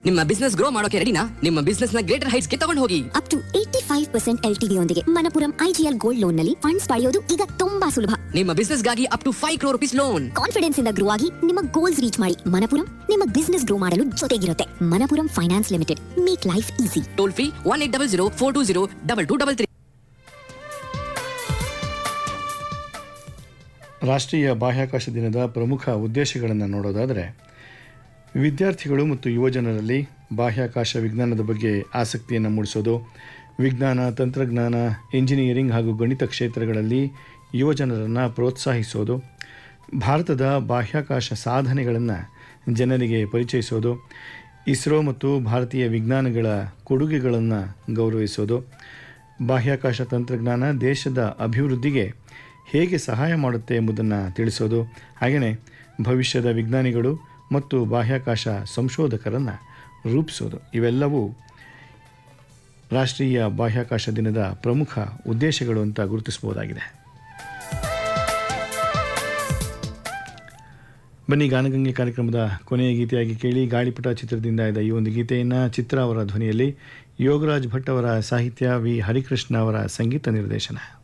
ನಿಮ್ಮ business grow ಮಾಡೋಕೆ ರೆಡಿನಾ ನಿಮ್ಮ ಬಿಸ್ನೆಸ್ ನ ಗ್ರೇಟರ್ ಹೈಟ್ಸ್ ಗೆ ತಗೊಂಡು ಹೋಗಿ up to eighty five percent L T ಯೊಂದಿಗೆ ಮನಪುರಂ ಐಜಿಎಲ್ ಗೋಲ್ಡ್ ಲೋನ್ ನಲ್ಲಿ ಫಂಡ್ಸ್ ಪಡೆಯೋದು ಈಗ ತುಂಬಾ ಸುಲಭ ನಿಮ್ಮ ಬಿಸ್ನೆಸ್ ಗಾಗಿ up to five crore rupees loan confidence ಇಂದ ಗ್ರೋ ಆಗಿ ನಿಮ್ಮ ಗೋಲ್ಸ್ ರೀಚ್ ಮಾಡಿ ಮನಪುರಂ ನಿಮ್ಮ ಬಿಸ್ನೆಸ್ ಗ್ರೋ ಮಾಡಲು ಜೊತೆಗಿರುತ್ತೆ Manappuram finance limited make life easy toll free one eight double zero four two zero double two double three ರಾಷ್ಟ್ರೀಯ ಬಾಹ್ಯಾಕಾಶ ದಿನದ ಪ್ರಮುಖ ಉದ್ದೇಶಗಳನ್ನು ನೋಡೋದಾದರೆ ವಿದ್ಯಾರ್ಥಿಗಳು ಮತ್ತು ಯುವಜನರಲ್ಲಿ ಬಾಹ್ಯಾಕಾಶ ವಿಜ್ಞಾನದ ಬಗ್ಗೆ ಆಸಕ್ತಿಯನ್ನು ಮೂಡಿಸೋದು ವಿಜ್ಞಾನ ತಂತ್ರಜ್ಞಾನ ಇಂಜಿನಿಯರಿಂಗ್ ಹಾಗೂ ಗಣಿತ ಕ್ಷೇತ್ರಗಳಲ್ಲಿ ಯುವಜನರನ್ನು ಪ್ರೋತ್ಸಾಹಿಸೋದು ಭಾರತದ ಬಾಹ್ಯಾಕಾಶ ಸಾಧನೆಗಳನ್ನು ಜನರಿಗೆ ಪರಿಚಯಿಸೋದು ಇಸ್ರೋ ಮತ್ತು ಭಾರತೀಯ ವಿಜ್ಞಾನಿಗಳ ಕೊಡುಗೆಗಳನ್ನು ಗೌರವಿಸೋದು ಬಾಹ್ಯಾಕಾಶ ತಂತ್ರಜ್ಞಾನ ದೇಶದ ಅಭಿವೃದ್ಧಿಗೆ ಹೇಗೆ ಸಹಾಯ ಮಾಡುತ್ತೆ ಎಂಬುದನ್ನು ತಿಳಿಸೋದು ಹಾಗೆಯೇ ಭವಿಷ್ಯದ ವಿಜ್ಞಾನಿಗಳು ಮತ್ತು ಬಾಹ್ಯಾಕಾಶ ಸಂಶೋಧಕರನ್ನು ರೂಪಿಸೋದು ಇವೆಲ್ಲವೂ ರಾಷ್ಟ್ರೀಯ ಬಾಹ್ಯಾಕಾಶ ದಿನದ ಪ್ರಮುಖ ಉದ್ದೇಶಗಳು ಅಂತ ಗುರುತಿಸಬಹುದಾಗಿದೆ ಬನ್ನಿ ಗಾನಗಂಗೆ ಕಾರ್ಯಕ್ರಮದ ಕೊನೆಯ ಗೀತೆಯಾಗಿ ಕೇಳಿ ಗಾಳಿಪಟ ಚಿತ್ರದಿಂದ ಇದ್ದ ಈ ಒಂದು ಗೀತೆಯನ್ನು ಚಿತ್ರ ಅವರ ಧ್ವನಿಯಲ್ಲಿ ಯೋಗರಾಜ್ ಭಟ್ ಅವರ ಸಾಹಿತ್ಯ ವಿ ಹರಿಕೃಷ್ಣ ಅವರ ಸಂಗೀತ ನಿರ್ದೇಶನ